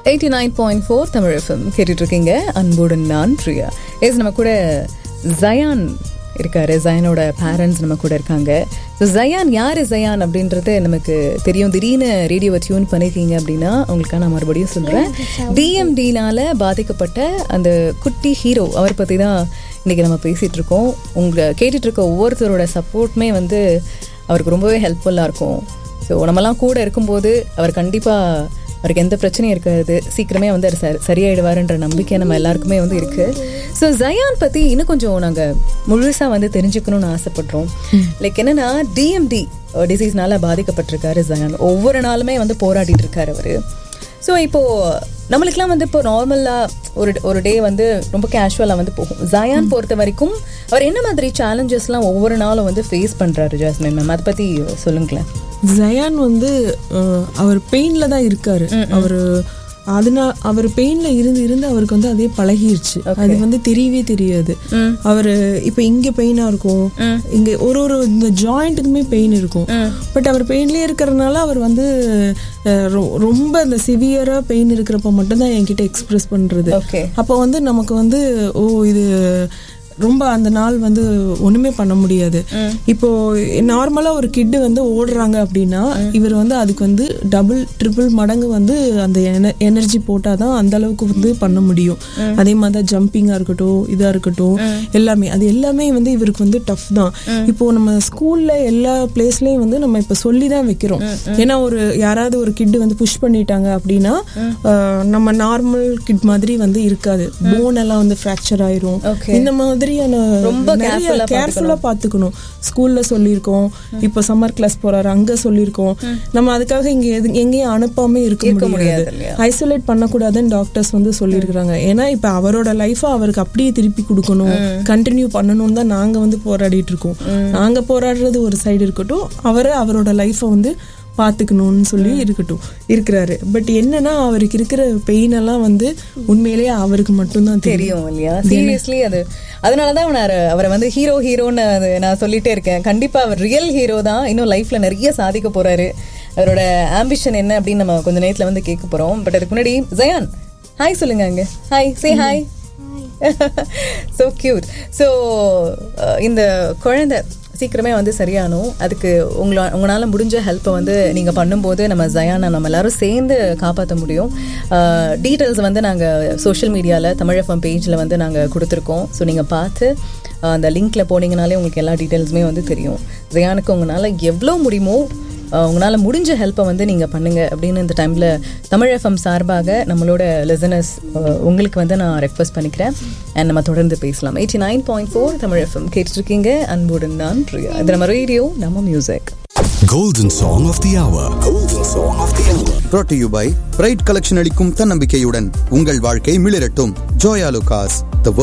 Eighty nine point four Tamil FM கேட்டுட்டு இருக்கீங்க அன்புடன் நான் பிரியா எஸ் நம்ம கூட ஜயான் இருக்காரு ஜயானோட பேரண்ட்ஸ் நம்ம கூட இருக்காங்க ஸோ ஜயான் யார் ஜயான் அப்படின்றது நமக்கு தெரியும் திடீர்னு ரேடியோவை டியூன் பண்ணிருக்கீங்க அப்படின்னா உங்களுக்கு நான் மறுபடியும் சொல்கிறேன் டிஎம்டினால பாதிக்கப்பட்ட அந்த குட்டி ஹீரோ அவர் பற்றி தான் இன்றைக்கி நம்ம பேசிகிட்டு இருக்கோம் உங்களை கேட்டுட்டு இருக்க ஒவ்வொருத்தரோட சப்போர்ட்டுமே வந்து அவருக்கு ரொம்பவே ஹெல்ப்ஃபுல்லாக இருக்கும் ஸோ நம்மலாம் கூட இருக்கும்போது அவர் கண்டிப்பாக அவருக்கு எந்த பிரச்சனையும் இருக்காது சீக்கிரமே வந்து அவர் சரி சரியாயிடுவாருன்ற நம்பிக்கை நம்ம எல்லாருக்குமே வந்து இருக்கு ஸோ ஜயான் பற்றி இன்னும் கொஞ்சம் நாங்கள் முழுசாக வந்து தெரிஞ்சுக்கணும்னு ஆசைப்படுறோம் லைக் என்னன்னா டிஎம்டி டிசீஸ்னால பாதிக்கப்பட்டிருக்காரு ஜயான் ஒவ்வொரு நாளுமே வந்து போராடிட்டு இருக்காரு அவர் ஸோ இப்போ நம்மளுக்குலாம் வந்து இப்போ நார்மலாக ஒரு ஒரு டே வந்து ரொம்ப கேஷுவலாக வந்து போகும் ஜயான் பொறுத்த வரைக்கும் அவர் என்ன மாதிரி சேலஞ்சஸ்லாம் ஒவ்வொரு நாளும் வந்து ஃபேஸ் பண்ணுறாரு ஜாஸ்மின் மேம் அதை பற்றி சொல்லுங்களேன் ஜயான் வந்து அஹ், அவர் பெயின்ல தான் இருக்காரு அவரு அதனால அவர் பெயின்ல இருந்து இருந்து அவருக்கு வந்து அதே பழகிருச்சு அது வந்து தெரியவே தெரியாது அவர் இப்ப இங்க பெயினா இருக்கும் இங்க ஒரு ஒரு இந்த ஜாயிண்ட்டுக்குமே பெயின் இருக்கும் பட் அவர் பெயின்லயே இருக்கிறதுனால அவர் வந்து அஹ், ரொ- ரொம்ப அந்த சிவியரா பெயின் இருக்கிறப்ப மட்டும்தான் என்கிட்ட எக்ஸ்பிரஸ் பண்றது ஓகே அப்போ வந்து நமக்கு வந்து ஓ இது ரொம்ப அந்த நாள் வந்து ஒண்ணுமே பண்ண முடியாது இப்போ நார்மலா ஒரு கிட்டு வந்து ஓடுறாங்க அப்படின்னா இவர் வந்து அதுக்கு வந்து டபுள் ட்ரிபிள் மடங்கு வந்து அந்த எனர்ஜி போட்டாதான் அந்த அளவுக்கு வந்து பண்ண முடியும் அதே மாதிரி தான் ஜம்பிங்கா இருக்கட்டும் இதா இருக்கட்டும் எல்லாமே அது எல்லாமே வந்து இவருக்கு வந்து டஃப் தான் இப்போ நம்ம ஸ்கூல்ல எல்லா பிளேஸ்லயும் வந்து நம்ம இப்ப சொல்லி தான் வைக்கிறோம் ஏன்னா ஒரு யாராவது ஒரு கிட் வந்து புஷ் பண்ணிட்டாங்க அப்படின்னா அஹ், நம்ம நார்மல் கிட் மாதிரி வந்து இருக்காது போன் எல்லாம் வந்து ஃப்ராக்சர் ஆயிரும் Okay. இந்த மாதிரியான ரொம்ப நிறைய careful-ஆ கேர்ஃபுல்லா பாத்துக்கணும் ஸ்கூல்ல சொல்லியிருக்கோம் இப்போ சம்மர் கிளாஸ் போறாரு அங்க சொல்லியிருக்கோம் நம்ம அதுக்காக இங்க எது- எங்கேயும் அனுப்பாம இருக்க இருக்க முடியாது முடியாது இல்லையா? ஐசோலேட் பண்ணக்கூடாதுன்னு டாக்டர்ஸ் வந்து சொல்லியிருக்கிறாங்க ஏன்னா இப்ப அவரோட லைஃப அவருக்கு அப்படியே திருப்பி கொடுக்கணும் கண்டினியூ பண்ணணும்னு தான் நாங்க வந்து போராடிட்டு இருக்கோம் நாங்க போராடுறது ஒரு சைடு இருக்கட்டும் அவரை அவரோட லைஃப வந்து பாத்துக்கணும்னு சொல்லி இருக்கட்டும் இருக்கிறாரு பட் என்னன்னா அவருக்கு இருக்கிற பெயின் எல்லாம் வந்து உண்மையிலேயே அவருக்கு மட்டும்தான் தெரியும் தெரியும் இல்லையா சீரியஸ்லி அது அதனால தான் நான் அவரை வந்து ஹீரோ ஹீரோன்னு அது நான் சொல்லிட்டே இருக்கேன் கண்டிப்பா அவர் ரியல் ஹீரோ தான் இன்னும் லைஃப்ல நிறைய சாதிக்க போறாரு அவரோட ஆம்பிஷன் என்ன அப்படின்னு நம்ம கொஞ்ச நேரத்துல வந்து கேட்க போறோம் பட் அதுக்கு முன்னாடி ஜயான் ஹாய் சொல்லுங்க அங்க hi say hi so cute so இந்த குழந்தை சீக்கிரமே வந்து சரியானும் அதுக்கு உங்களா உங்களால் முடிஞ்ச ஹெல்ப்பை வந்து நீங்கள் பண்ணும்போது நம்ம ஜயானை நம்ம எல்லாரும் சேர்ந்து காப்பாற்ற முடியும் டீட்டெயில்ஸ் வந்து நாங்கள் சோஷியல் மீடியாவில் தமிழ் எஃப்எம் பேஜில் வந்து நாங்கள் கொடுத்துருக்கோம் ஸோ நீங்கள் பார்த்து அஹ், அந்த லிங்க்ல போனீங்கனாலே உங்களுக்கு எல்லா டீட்டெயில்ஸுமே வந்து தெரியும் ஜயானுக்கு உங்களால் எவ்வளோ முடியுமோ அஹ், உங்களால முடிஞ்ச ஹெல்ப்பை வந்து நீங்க பண்ணுங்க அப்படின்னு இந்த டைம்ல தமிழ் எஃப்எம் சார்பாக நம்மளோட லிசனர்ஸ் உங்களுக்கு வந்து நான் ரெக்வஸ்ட் பண்ணிக்கிறேன் அண்ட் நம்ம தொடர்ந்து பேசலாம் eighty nine point four Tamil FM கேட்டுட்டு இருக்கீங்க அன்புடன் நான் பிரியா இது நம்ம ரேடியோ நம்ம music Golden Song of the Hour. Golden Song of the Hour. brought to you by Bright collection அளிக்கும் தன்னம்பிக்கையுடன் உங்கள் வாழ்க்கை மிளிரட்டும் ஜோயா லுகாஸ் த